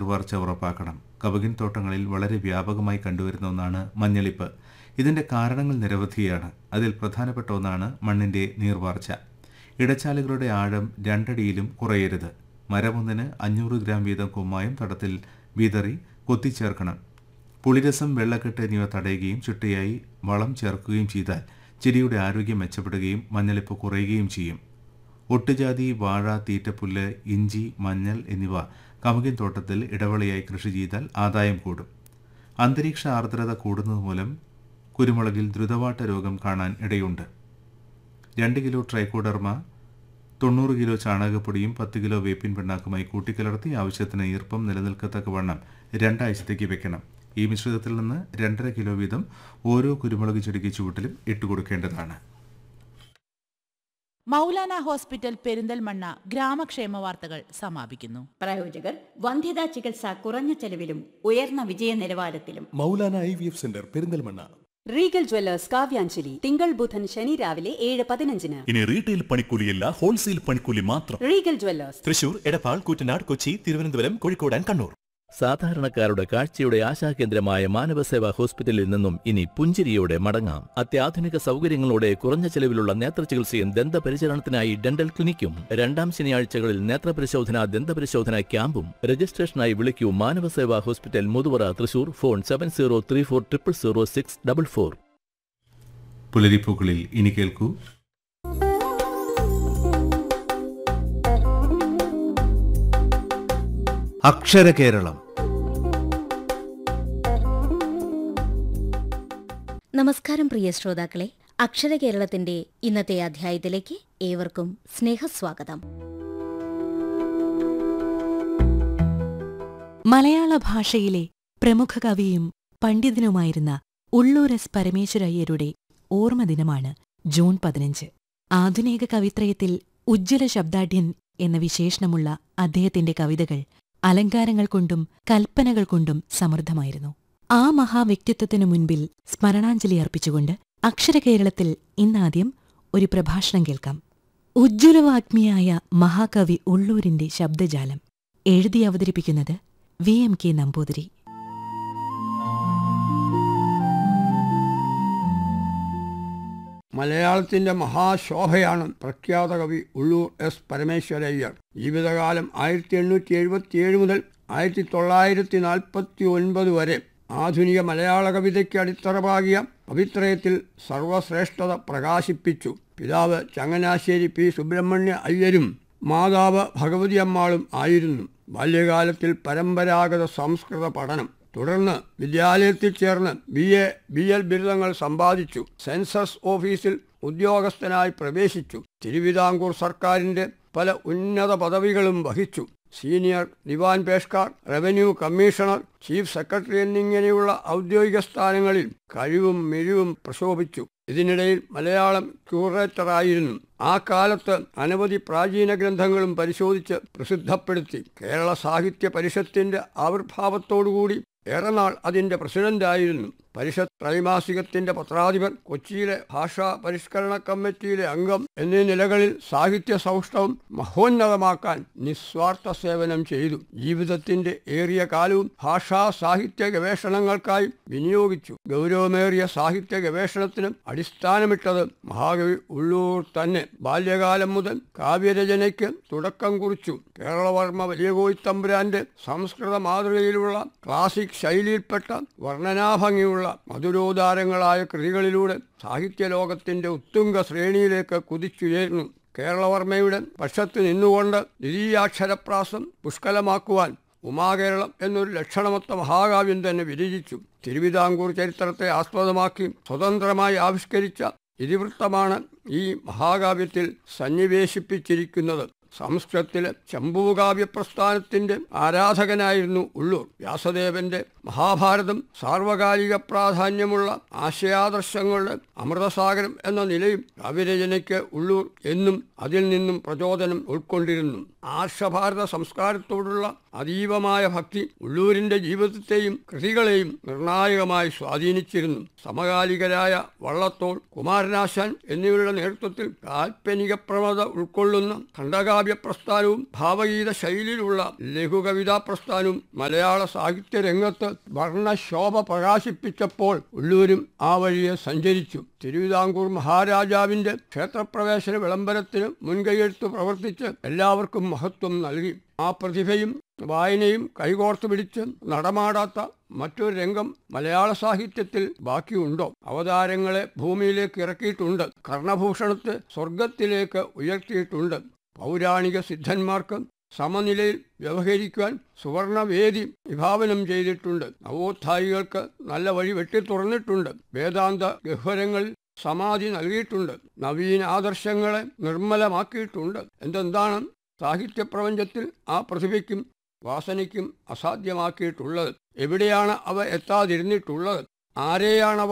നീർവാർച്ച ഉറപ്പാക്കണം കവുകിൻ തോട്ടങ്ങളിൽ വളരെ വ്യാപകമായി കണ്ടുവരുന്ന ഒന്നാണ് മഞ്ഞളിപ്പ് ഇതിന്റെ കാരണങ്ങൾ നിരവധിയാണ് അതിൽ പ്രധാനപ്പെട്ട ഒന്നാണ് മണ്ണിന്റെ നീർവാർച്ച ഇടച്ചാലുകളുടെ ആഴം രണ്ടടിയിലും കുറയരുത് മരമൊന്നിന് അഞ്ഞൂറ് ഗ്രാം വീതം കുമ്മായം തടത്തിൽ വിതറി കൊത്തിച്ചേർക്കണം പുളിരസം വെള്ളക്കെട്ട് എന്നിവ തടയുകയും ചിട്ടയായി വളം ചേർക്കുകയും ചെയ്താൽ ചെടിയുടെ ആരോഗ്യം മെച്ചപ്പെടുകയും മഞ്ഞളിപ്പ് കുറയുകയും ചെയ്യും ഒട്ടുജാതി വാഴ തീറ്റപ്പുല്ല് ഇഞ്ചി മഞ്ഞൾ എന്നിവ കമുകിൻ തോട്ടത്തിൽ ഇടവേളയായി കൃഷി ചെയ്താൽ ആദായം കൂടും അന്തരീക്ഷ ആർദ്രത കൂടുന്നത് മൂലം കുരുമുളകിൽ ദ്രുതവാട്ട രോഗം കാണാൻ ഇടയുണ്ട് രണ്ട് കിലോ ട്രൈക്കോഡർമ തൊണ്ണൂറ് കിലോ ചാണകപ്പൊടിയും പത്ത് കിലോ വേപ്പിൻ പിണ്ണാക്കുമായി കൂട്ടിക്കലർത്തി ആവശ്യത്തിന് ഈർപ്പം നിലനിൽക്കത്തക്കവണ്ണം രണ്ടാഴ്ചത്തേക്ക് വെക്കണം ഈ മിശ്രിതത്തിൽ നിന്ന് രണ്ടര കിലോ വീതം ഓരോ കുരുമുളക് ചെടിക്ക് ചുവട്ടിലും ഇട്ടുകൊടുക്കേണ്ടതാണ് മൗലാന ഹോസ്പിറ്റൽ പെരിന്തൽമണ്ണ ഗ്രാമക്ഷേമ വാർത്തകൾ സമാപിക്കുന്നു പ്രായോജകർ വന്ധ്യതാ ചികിത്സ കുറഞ്ഞ ചെലവിലും ഉയർന്ന വിജയ നിലവാരത്തിലും Moulana I V F centre Perinthalmanna Regal jewellers കാവ്യാഞ്ജലി തിങ്കൾ ബുധൻ ശനി രാവിലെ ഏഴ് പതിനഞ്ചിന് ഇനി റീറ്റെയിൽ പണിക്കൂലിയല്ല ഹോൾസെയിൽ പണിക്കൂലി മാത്രം Regal jewellers Thrissur Edappal Koottanad Kochi Thiruvananthapuram Kozhikode and Kannur സാധാരണക്കാരുടെ കാഴ്ചയുടെ ആശാകേന്ദ്രമായ മാനവസേവാ ഹോസ്പിറ്റലിൽ നിന്നും ഇനി പുഞ്ചിരിയോടെ മടങ്ങാം അത്യാധുനിക സൗകര്യങ്ങളോടെ കുറഞ്ഞ ചെലവിലുള്ള നേത്രചികിത്സയും ദന്തപരിചരണത്തിനായി ഡെന്റൽ ക്ലിനിക്കും രണ്ടാം ശനിയാഴ്ചകളിൽ നേത്രപരിശോധന ദന്തപരിശോധന ക്യാമ്പും രജിസ്ട്രേഷനായി വിളിക്കൂ Manavaseva hospital Muthuvara Thrissur phone seven zero three four triple zero six double four പുലരിപ്പൂക്കളിൽ ഇനി കേൾക്കൂ അക്ഷരകേരളം നമസ്കാരം പ്രിയ ശ്രോതാക്കളെ അക്ഷര കേരളത്തിന്റെ ഇന്നത്തെ അധ്യായത്തിലേക്ക് ഏവർക്കും സ്നേഹസ്വാഗതം മലയാള ഭാഷയിലെ പ്രമുഖ കവിയും പണ്ഡിതനുമായിരുന്ന ഉള്ളൂർ എസ് പരമേശ്വരയ്യരുടെ ഓർമ്മദിനമാണ് ജൂൺ പതിനഞ്ച് ആധുനിക കവിത്രയത്തിൽ ഉജ്ജ്വല ശബ്ദാഢ്യൻ എന്ന വിശേഷണമുള്ള അദ്ദേഹത്തിന്റെ കവിതകൾ അലങ്കാരങ്ങൾ കൊണ്ടും കൽപ്പനകൾ കൊണ്ടും സമൃദ്ധമായിരുന്നു ആ മഹാവ്യക്തിത്വത്തിനു മുൻപിൽ സ്മരണാഞ്ജലി അർപ്പിച്ചുകൊണ്ട് അക്ഷരകേരളത്തിൽ ഇന്നാദ്യം ഒരു പ്രഭാഷണം കേൾക്കാം ഉജ്ജ്വലവാഗ്മിയായ മഹാകവി ഉള്ളൂരിന്റെ ശബ്ദജാലം എഴുതി അവതരിപ്പിക്കുന്നത് വി എം കെ നമ്പൂതിരി മലയാളത്തിന്റെ മഹാശോഭയാണ് പ്രഖ്യാത കവി ഉള്ളൂർ എസ് പരമേശ്വരയ്യർ ജീവിതകാലം ആയിരത്തി എണ്ണൂറ്റി എഴുപത്തിയേഴ് മുതൽ ആയിരത്തി തൊള്ളായിരത്തി നാൽപ്പത്തി ഒൻപത് വരെ ആധുനിക മലയാള കവിതയ്ക്ക് അടിത്തറപാകിയ കവിത്രയത്തിൽ സർവശ്രേഷ്ഠത പ്രകാശിപ്പിച്ചു പിതാവ് ചങ്ങനാശ്ശേരി പി സുബ്രഹ്മണ്യ അയ്യരും മാതാവ് ഭഗവതി അമ്മാളും ആയിരുന്നു ബാല്യകാലത്തിൽ പരമ്പരാഗത സംസ്കൃത പഠനം തുടർന്ന് വിദ്യാലയത്തിൽ ചേർന്ന് ബി എ ബി എൽ ബിരുദങ്ങൾ സമ്പാദിച്ചു സെൻസസ് ഓഫീസിൽ ഉദ്യോഗസ്ഥനായി പ്രവേശിച്ചു തിരുവിതാംകൂർ സർക്കാരിന്റെ പല ഉന്നത പദവികളും വഹിച്ചു സീനിയർ ദിവാൻ പേഷ്കാർ റവന്യൂ കമ്മീഷണർ ചീഫ് സെക്രട്ടറി എന്നിങ്ങനെയുള്ള ഔദ്യോഗിക സ്ഥാനങ്ങളിൽ കഴിവും മിഴിവും പ്രശോഭിച്ചു ഇതിനിടയിൽ മലയാളം ക്യൂറേറ്ററായിരുന്നു ആ കാലത്ത് അനവധി പ്രാചീന ഗ്രന്ഥങ്ങളും പരിശോധിച്ച് പ്രസിദ്ധപ്പെടുത്തി കേരള സാഹിത്യ പരിഷത്തിന്റെ ആവിർഭാവത്തോടുകൂടി ഏറെ നാൾ അതിന്റെ പ്രസിഡന്റായിരുന്നു പരിഷത്ത് ത്രൈമാസികത്തിന്റെ പത്രാധിപർ കൊച്ചിയിലെ ഭാഷാ പരിഷ്കരണ കമ്മിറ്റിയിലെ അംഗം എന്നീ നിലകളിൽ സാഹിത്യ സൗഷ്ഠവം മഹോന്നതമാക്കാൻ നിസ്വാർത്ഥ സേവനം ചെയ്തു ജീവിതത്തിന്റെ ഏറിയ കാലവും ഭാഷാ സാഹിത്യ ഗവേഷണങ്ങൾക്കായി വിനിയോഗിച്ചു ഗൗരവമേറിയ സാഹിത്യ ഗവേഷണത്തിന് അടിസ്ഥാനമിട്ടത് മഹാകവി ഉള്ളൂർ തന്നെ ബാല്യകാലം മുതൽ കാവ്യരചനയ്ക്ക് തുടക്കം കുറിച്ചു കേരളവർമ്മ വലിയ കോയിത്തമ്പുരാന്റെ സംസ്കൃത മാതൃകയിലുള്ള ക്ലാസിക് ശൈലിയിൽപ്പെട്ട വർണ്ണനാഭംഗിയുള്ള മധുരോദാരങ്ങളായ കൃതികളിലൂടെ സാഹിത്യലോകത്തിന്റെ ഉത്തുംഗ ശ്രേണിയിലേക്ക് കുതിച്ചുയർന്നു കേരളവർമ്മയുടെ പക്ഷത്ത് നിന്നുകൊണ്ട് ദ്വിതീയാക്ഷരപ്രാസം പുഷ്കലമാക്കുവാൻ ഉമാകേരളം എന്നൊരു ലക്ഷണമൊത്ത മഹാകാവ്യം തന്നെ വിരചിച്ചു തിരുവിതാംകൂർ ചരിത്രത്തെ ആസ്പദമാക്കി സ്വതന്ത്രമായി ആവിഷ്കരിച്ച ഇതിവൃത്തമാണ് ഈ മഹാകാവ്യത്തിൽ സന്നിവേശിപ്പിച്ചിരിക്കുന്നത് സംസ്കൃതത്തിലെ ചമ്പൂകാവ്യ പ്രസ്ഥാനത്തിന്റെ ആരാധകനായിരുന്നു ഉള്ളൂർ വ്യാസദേവന്റെ മഹാഭാരതം സാർവകാലിക പ്രാധാന്യമുള്ള ആശയാദർശങ്ങളുടെ അമൃതസാഗരം എന്ന നിലയിൽ കവിരചനയ്ക്ക് ഉള്ളൂർ എന്നും അതിൽ നിന്നും പ്രചോദനം ഉൾക്കൊണ്ടിരുന്നു ആർഷഭാരത സംസ്കാരത്തോടുള്ള അതീവമായ ഭക്തി ഉള്ളൂരിന്റെ ജീവിതത്തെയും കൃതികളെയും നിർണായകമായി സ്വാധീനിച്ചിരുന്നു സമകാലികരായ വള്ളത്തോൾ കുമാരനാശാൻ എന്നിവരുടെ നേതൃത്വത്തിൽ കാൽപ്പനിക പ്രവണത ഉൾക്കൊള്ളുന്ന ഖണ്ഡകാവ്യ പ്രസ്ഥാനവും ഭാവഗീത ശൈലിയിലുള്ള ലഘുകവിതാ പ്രസ്ഥാനവും മലയാള സാഹിത്യ രംഗത്ത് വർണ്ണശോഭ പ്രകാശിപ്പിച്ചപ്പോൾ ഉള്ളൂരും ആ വഴിയെ സഞ്ചരിച്ചു തിരുവിതാംകൂർ മഹാരാജാവിന്റെ ക്ഷേത്രപ്രവേശന വിളംബരത്തിന് മുൻകൈയെടുത്ത് പ്രവർത്തിച്ച് എല്ലാവർക്കും മഹത്വം നൽകി ആ പ്രതിഭയും വായനയും കൈകോർത്ത് പിടിച്ച് നടമാടാത്ത മറ്റൊരു രംഗം മലയാള സാഹിത്യത്തിൽ ബാക്കിയുണ്ടോ അവതാരങ്ങളെ ഭൂമിയിലേക്ക് ഇറക്കിയിട്ടുണ്ട് കർണഭൂഷണത്തെ സ്വർഗത്തിലേക്ക് ഉയർത്തിയിട്ടുണ്ട് പൗരാണിക സിദ്ധന്മാർക്ക് സമനിലയിൽ വ്യവഹരിക്കുവാൻ സുവർണവേദി വിഭാവനം ചെയ്തിട്ടുണ്ട് നവോത്ഥായികൾക്ക് നല്ല വഴി വെട്ടി തുറന്നിട്ടുണ്ട് വേദാന്ത ഗഹ്വരങ്ങളിൽ സമാധി നൽകിയിട്ടുണ്ട് നവീന ആദർശങ്ങളെ നിർമ്മലമാക്കിയിട്ടുണ്ട് എന്തെന്താണ് സാഹിത്യ പ്രപഞ്ചത്തിൽ ആ പ്രതിഭയ്ക്കും വാസനയ്ക്കും അസാധ്യമാക്കിയിട്ടുള്ളത് എവിടെയാണ് അവ എത്താതിരുന്നിട്ടുള്ളത് ആരെയാണവ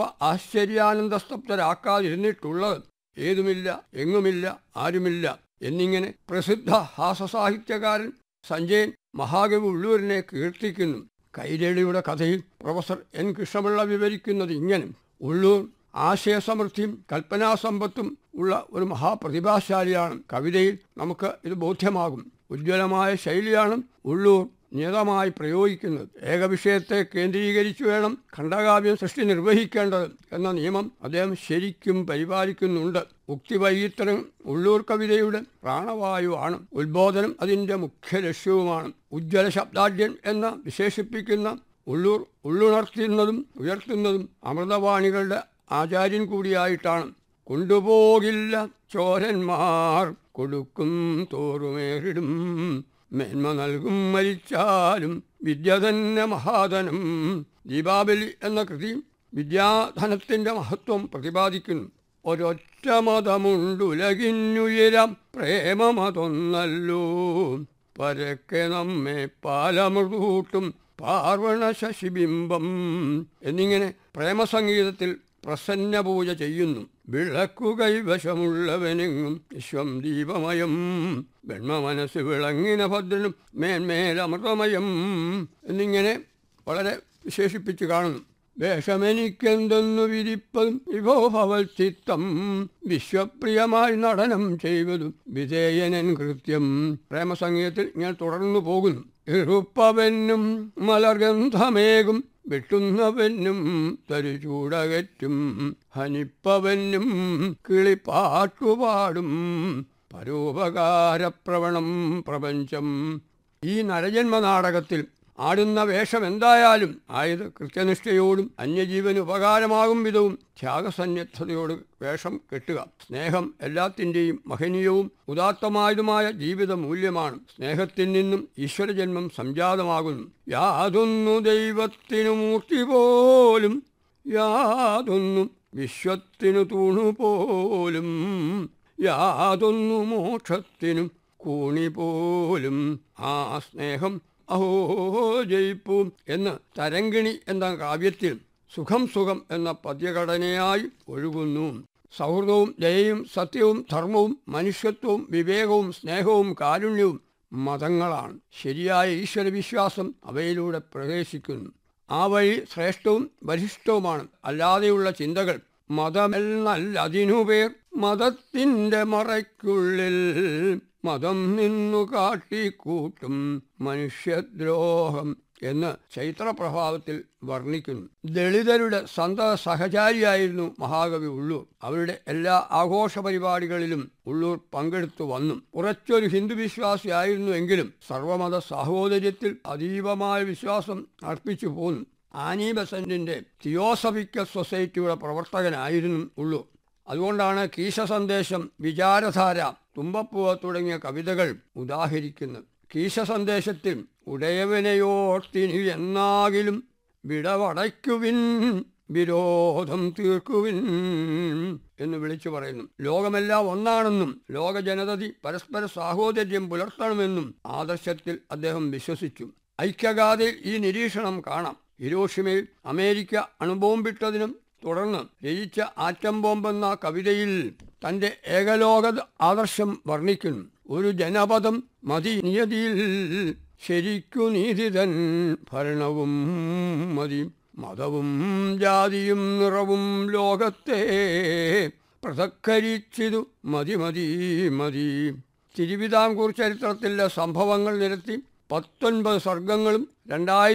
ആശ്ചര്യാനന്ദസ്തബ്ധരാക്കാതിരുന്നിട്ടുള്ളത് ഏതുമില്ല എങ്ങുമില്ല ആരുമില്ല എന്നിങ്ങനെ പ്രസിദ്ധ ഹാസസാഹിത്യകാരൻ സഞ്ജയൻ മഹാകവി ഉള്ളൂരിനെ കീർത്തിക്കുന്നു കൈരളിയുടെ കഥയിൽ പ്രൊഫസർ എൻ കൃഷ്ണപിള്ള വിവരിക്കുന്നത് ഇങ്ങനെ ഉള്ളൂർ ആശയസമൃദ്ധിയും കൽപ്പനാസമ്പത്തും ഉള്ള ഒരു മഹാപ്രതിഭാശാലിയാണ് കവിതയിൽ നമുക്ക് ഇത് ബോധ്യമാകും ഉജ്ജ്വലമായ ശൈലിയാണ് ഉള്ളൂർ നിയതമായി പ്രയോഗിക്കുന്നത് ഏകവിഷയത്തെ കേന്ദ്രീകരിച്ചു വേണം ഖണ്ഡകാവ്യം സൃഷ്ടി നിർവഹിക്കേണ്ടത് എന്ന നിയമം അദ്ദേഹം ശരിക്കും പരിപാലിക്കുന്നുണ്ട് ഉക്തിവൈകിത്തരം ഉള്ളൂർ കവിതയുടെ പ്രാണവായുവാണ് ഉത്ബോധനം അതിൻ്റെ മുഖ്യ ലക്ഷ്യവുമാണ് ഉജ്ജ്വല ശബ്ദാഢ്യൻ എന്ന് വിശേഷിപ്പിക്കുന്ന ഉള്ളൂർ ഉള്ളുണർത്തുന്നതും ഉയർത്തുന്നതും അമൃതവാണികളുടെ ആചാര്യൻ കൂടിയായിട്ടാണ് കൊണ്ടുപോകില്ല ചോരന്മാർ കൊടുക്കും തോറുമേറിടും മേന്മ നൽകും മരിച്ചാലും വിദ്യ തന്നെ മഹാധനം ദീപാബലി എന്ന കൃതി വിദ്യാധനത്തിന്റെ മഹത്വം പ്രതിപാദിക്കുന്നു ഒരൊറ്റ മതമുണ്ടുലകിന്നുയരം പ്രേമമതൊന്നല്ലോ പരക്കെ നമ്മെ പാലമൃതൂട്ടും പാർവണ ശശിബിംബം എന്നിങ്ങനെ പ്രേമസംഗീതത്തിൽ പ്രസന്ന പൂജ ചെയ്യുന്നു വിളക്കു കൈവശമുള്ളവനെങ്ങും വിശ്വം ദീപമയം വെണ്മ മനസ്സ് വിളങ്ങിന ഭദ്രനും മേന്മേലമൃതമയം എന്നിങ്ങനെ വളരെ വിശേഷിപ്പിച്ച് കാണുന്നു വേഷമെനിക്കെന്തെന്നു വിരിപ്പതും വിഭോഭവൽ ചിത്തം വിശ്വപ്രിയമായി നടനം ചെയ്വതും വിധേയനൻ കൃത്യം പ്രേമസംഗീതത്തിൽ ഇങ്ങനെ തുടർന്നു പോകുന്നു ഇറുപ്പവനും മലർഗന്ധമേകും വെട്ടുന്നവനും തരുചൂടകറ്റും ഹനിപ്പവനും കിളിപ്പാട്ടുപാടും പരോപകാരപ്രവണം പ്രപഞ്ചം ഈ നരജന്മ നാടകത്തിൽ ആടുന്ന വേഷം എന്തായാലും ആയത് കൃത്യനിഷ്ഠയോടും അന്യജീവന് ഉപകാരമാകും വിധവും ത്യാഗസന്നദ്ധതയോട് വേഷം കെട്ടുക സ്നേഹം എല്ലാത്തിൻ്റെയും മഹനീയവും ഉദാത്തമായതുമായ ജീവിത മൂല്യമാണ് സ്നേഹത്തിൽ നിന്നും ഈശ്വരജന്മം സംജാതമാകുന്നു യാതൊന്നു ദൈവത്തിനു മൂർത്തി പോലും യാതൊന്നു വിശ്വത്തിനു തൂണുപോലും യാതൊന്നു മോക്ഷത്തിനും കൂണി പോലും ആ സ്നേഹം അഹോ ജയിപ്പൂ എന്ന് തരങ്കിണി എന്ന കാവ്യത്തിൽ സുഖം സുഖം എന്ന പദ്യഘടനയായി ഒഴുകുന്നു സൗഹൃദവും ദയയും സത്യവും ധർമ്മവും മനുഷ്യത്വവും വിവേകവും സ്നേഹവും കാരുണ്യവും മതങ്ങളാണ് ശരിയായ ഈശ്വരവിശ്വാസം അവയിലൂടെ പ്രവേശിക്കുന്നു ആ വഴി ശ്രേഷ്ഠവും വരിഷ്ഠവുമാണ് അല്ലാതെയുള്ള ചിന്തകൾ മതമെന്നല്ലതിനുപേർ മതത്തിൻ്റെ മറയ്ക്കുള്ളിൽ മതം നിന്നു കാട്ടിക്കൂട്ടും മനുഷ്യദ്രോഹം എന്ന് ചൈത്രപ്രഭാവത്തിൽ വർണ്ണിക്കുന്നു ദളിതരുടെ സന്തത സഹചാരിയായിരുന്നു മഹാകവി ഉള്ളൂർ അവരുടെ എല്ലാ ആഘോഷ പരിപാടികളിലും ഉള്ളൂർ പങ്കെടുത്തു വന്നു ഉറച്ചൊരു ഹിന്ദു വിശ്വാസിയായിരുന്നുവെങ്കിലും സർവമത സാഹോദര്യത്തിൽ അതീവമായ വിശ്വാസം അർപ്പിച്ചു പോന്നു ആനി ബസന്റിന്റെ തിയോസഫിക്കൽ സൊസൈറ്റിയുടെ പ്രവർത്തകനായിരുന്നു ഉള്ളൂർ അതുകൊണ്ടാണ് കീശ സന്ദേശം വിചാരധാര തുമ്പപ്പൂവ തുടങ്ങിയ കവിതകൾ ഉദാഹരിക്കുന്നത് കീശ സന്ദേശത്തിൽ ഉടയവനെയോർത്തിനി എന്നാകിലും വിടവടയ്ക്കുവിൻ വിരോധം തീർക്കുവിൻ എന്ന് വിളിച്ചു പറയുന്നു ലോകമെല്ലാം ഒന്നാണെന്നും ലോക ജനതതി പരസ്പര സാഹോദര്യം പുലർത്തണമെന്നും ആദർശത്തിൽ അദ്ദേഹം വിശ്വസിച്ചു ഐക്യഗാഥയിൽ ഈ നിരീക്ഷണം കാണാം ഹിരോഷിമയിൽ അമേരിക്ക അണുബോംബിട്ടതിനും തുടർന്ന് രചിച്ച ആറ്റം ബോംബെന്ന കവിതയിൽ തന്റെ ഏകലോക ആദർശം വർണ്ണിക്കുന്നു ഒരു ജനപദം മതി നിയതിയിൽ ശരിക്കു നീതിതൻ ഭരണവും മതി മതവും ജാതിയും നിറവും ലോകത്തെ പൃഥക്കരിച്ചിതു മതി മതി മതി തിരുവിതാംകൂർ ചരിത്രത്തിലെ സംഭവങ്ങൾ നിരത്തി പത്തൊൻപത് സർഗങ്ങളും രണ്ടായിരം